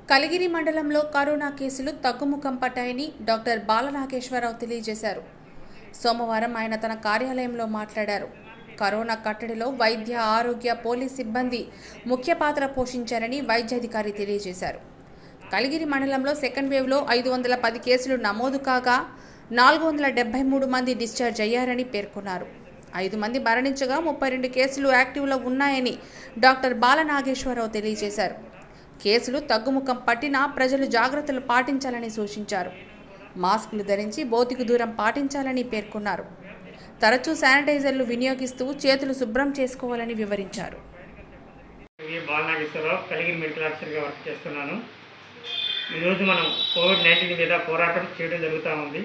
కలిగిరి మండలంలో కరోనా కేసులు తగ్గుముఖం పట్టాయని డాక్టర్ బాలనాగేశ్వరరావు తెలియజేశారు సోమవారం ఆయన తన కార్యాలయంలో మాట్లాడారు కరోనా కట్టడిలో వైద్య ఆరోగ్య పోలీస్ సిబ్బంది ముఖ్య పాత్ర పోషించారని వైద్యాధికారి తెలియజేశారు కలిగిరి మండలంలో సెకండ్ వేవ్లో ఐదు వందల పది కేసులు నమోదు కాగా నాలుగు వందల డెబ్బై మూడు మంది డిశ్చార్జ్ అయ్యారని పేర్కొన్నారు ఐదు మంది మరణించగా ముప్పై రెండు కేసులు యాక్టివ్లో ఉన్నాయని డాక్టర్ బాలనాగేశ్వరరావు తెలియజేశారు కేసులు తగ్గుముఖం పట్టినా ప్రజలు జాగ్రత్తలు పాటించాలని సూచించారు మాస్కులు ధరించి భౌతిక దూరం పాటించాలని పేర్కొన్నారు తరచూ శానిటైజర్లు వినియోగిస్తూ చేతులు శుభ్రం చేసుకోవాలని వివరించారు వి బాలనాగేశ్వరరావు కలిగిరి మెడికల్ ఆఫీసర్గా వర్క్ చేస్తున్నాను ఈరోజు మనం కోవిడ్ నైన్టీన్ మీద పోరాటం చేయడం జరుగుతూ ఉంది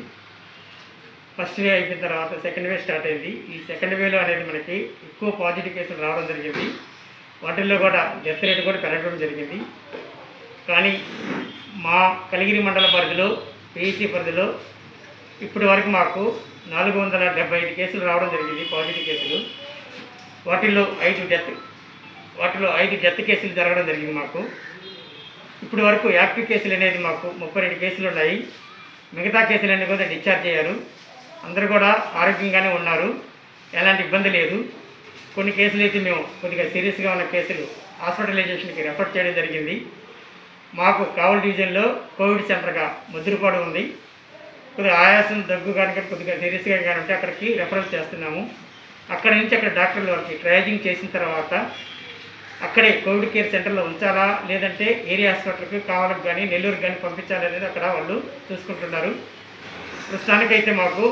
ఫస్ట్ వే అయిపోయిన తర్వాత సెకండ్ వే స్టార్ట్ అయింది ఈ సెకండ్ వేలో అనేది మనకి ఎక్కువ పాజిటివ్ కేసులు రావడం జరిగింది వాటిల్లో కూడా డెత్ రేట్ కూడా పెరగడం జరిగింది కానీ మా కలిగిరి మండల పరిధిలో పిఈసి పరిధిలో ఇప్పటి వరకు మాకు నాలుగు వందల డెబ్బై ఐదు కేసులు రావడం జరిగింది పాజిటివ్ కేసులు వాటిల్లో ఐదు డెత్ వాటిలో ఐదు డెత్ కేసులు జరగడం జరిగింది మాకు ఇప్పటి వరకు యాక్టివ్ కేసులు అనేది మాకు ముప్పై రెండు కేసులు ఉన్నాయి మిగతా కేసులన్నీ కూడా డిశ్చార్జ్ అయ్యారు అందరూ కూడా ఆరోగ్యంగానే ఉన్నారు ఎలాంటి ఇబ్బంది లేదు కొన్ని కేసులు అయితే మేము కొద్దిగా సీరియస్గా ఉన్న కేసులు హాస్పిటలైజేషన్కి రెఫర్ చేయడం జరిగింది మాకు కావల్ డివిజన్లో కోవిడ్ సెంటర్గా ముద్రపాడు ఉంది కొద్దిగా ఆయాసం దగ్గు కనుక కొద్దిగా సీరియస్గా కానీ ఉంటే అక్కడికి రెఫరల్ చేస్తున్నాము అక్కడ నుంచి అక్కడ డాక్టర్లు వారికి ట్రయాజింగ్ చేసిన తర్వాత అక్కడే కోవిడ్ కేర్ సెంటర్లో ఉంచాలా లేదంటే ఏరియా హాస్పిటల్కి కావాలకు కానీ నెల్లూరుకి కానీ పంపించాలి అనేది అక్కడ వాళ్ళు చూసుకుంటున్నారు ప్రస్తుతానికైతే మాకు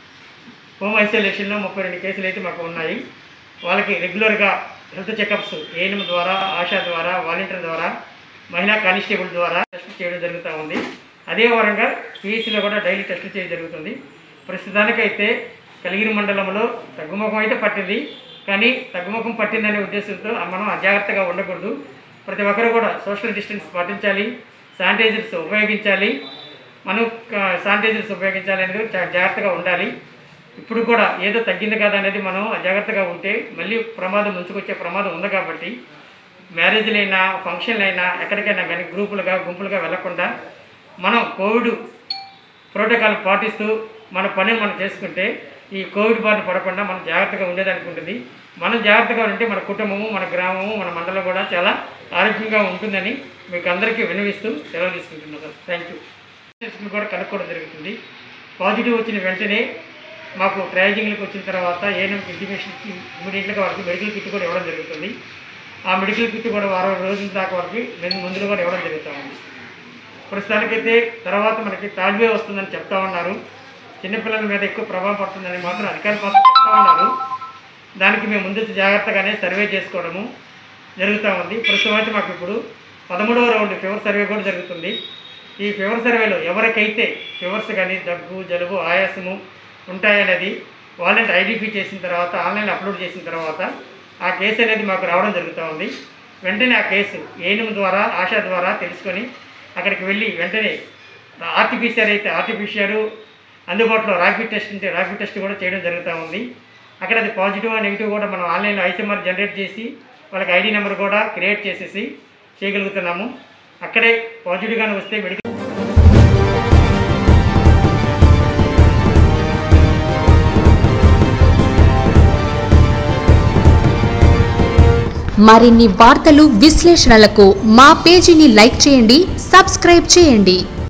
హోమ్ ఐసోలేషన్లో ముప్పై రెండు కేసులు అయితే మాకు ఉన్నాయి వాళ్ళకి రెగ్యులర్గా హెల్త్ చెకప్స్ ఏఎన్ఎం ద్వారా ఆశా ద్వారా వాలంటీర్ ద్వారా మహిళా కానిస్టేబుల్ ద్వారా టెస్ట్ చేయడం జరుగుతూ ఉంది అదే వరంగా పిహెచ్సిలో కూడా డైలీ టెస్ట్ చేయడం జరుగుతుంది ప్రస్తుతానికైతే కలిగిరి మండలంలో తగ్గుముఖం అయితే పట్టింది కానీ తగ్గుముఖం పట్టిందనే ఉద్దేశంతో మనం అజాగ్రత్తగా ఉండకూడదు ప్రతి ఒక్కరు కూడా సోషల్ డిస్టెన్స్ పాటించాలి శానిటైజర్స్ ఉపయోగించాలి మనం శానిటైజర్స్ ఉపయోగించాలి అనేది చాలా జాగ్రత్తగా ఉండాలి ఇప్పుడు కూడా ఏదో తగ్గింది కదా అనేది మనం అజాగ్రత్తగా ఉంటే మళ్ళీ ప్రమాదం ముంచుకొచ్చే ప్రమాదం ఉంది కాబట్టి మ్యారేజ్లైనా ఫంక్షన్లైనా ఎక్కడికైనా కానీ గ్రూపులుగా గుంపులుగా వెళ్లకుండా మనం కోవిడ్ ప్రోటోకాల్ పాటిస్తూ మన పనిని మనం చేసుకుంటే ఈ కోవిడ్ బారిన పడకుండా మనం జాగ్రత్తగా ఉండేదానికి ఉంటుంది మనం జాగ్రత్తగా ఉంటే మన కుటుంబము మన గ్రామము మన మండలం కూడా చాలా ఆరోగ్యంగా ఉంటుందని మీకు అందరికీ వినవిస్తూ సెలవు తీసుకుంటున్నాను సార్ థ్యాంక్ యూ టెస్ట్ని కూడా కనుక్కోవడం జరుగుతుంది పాజిటివ్ వచ్చిన వెంటనే మాకు ట్రయాజింగ్లకు వచ్చిన తర్వాత ఏఎన్ఎం ఇంటిమేషన్ ఇమీడియట్గా వాళ్ళకి మెడికల్ కిట్ కూడా ఇవ్వడం జరుగుతుంది ఆ మెడికల్ కిట్ కూడా వారం రోజుల దాకా వాళ్ళకి మేము మందులు కూడా ఇవ్వడం జరుగుతూ ఉంది ప్రస్తుతానికైతే తర్వాత మనకి థర్డ్ వేవ్ వస్తుందని చెప్తా ఉన్నారు చిన్నపిల్లల మీద ఎక్కువ ప్రభావం పడుతుందని మాత్రం అధికారులు మాత్రం చెప్తా ఉన్నారు దానికి మేము ముందు జాగ్రత్తగానే సర్వే చేసుకోవడము జరుగుతూ ఉంది ప్రస్తుతం అయితే మాకు ఇప్పుడు పదమూడవ రౌండ్ ఫీవర్ సర్వే కూడా జరుగుతుంది ఈ ఫీవర్ సర్వేలో ఎవరికైతే ఫీవర్స్ కానీ దగ్గు జలుబు ఆయాసము ఉంటాయనేది వాళ్ళని ఐడెంటిఫై చేసిన తర్వాత ఆన్లైన్ అప్లోడ్ చేసిన తర్వాత ఆ కేసు అనేది మాకు రావడం జరుగుతూ ఉంది వెంటనే ఆ కేసు ఏనుము ద్వారా ఆశా ద్వారా తెలుసుకొని అక్కడికి వెళ్ళి వెంటనే ఆర్టీపీసీఆర్ అయితే ఆర్టీపీసీఆర్ అందుబాటులో ర్యాపిడ్ టెస్ట్ ఉంటే ర్యాపిడ్ టెస్ట్ కూడా చేయడం జరుగుతూ ఉంది అక్కడ అది పాజిటివ్ నెగిటివ్ కూడా మనం ఆన్లైన్లో ఐసీఎంఆర్ జనరేట్ చేసి వాళ్ళకి ఐడి నెంబర్ కూడా క్రియేట్ చేసేసి చేయగలుగుతున్నాము అక్కడే పాజిటివ్గానే వస్తే మెడికల్ మరిన్ని వార్తలు విశ్లేషణలకు మా పేజీని లైక్ చేయండి సబ్స్క్రైబ్ చేయండి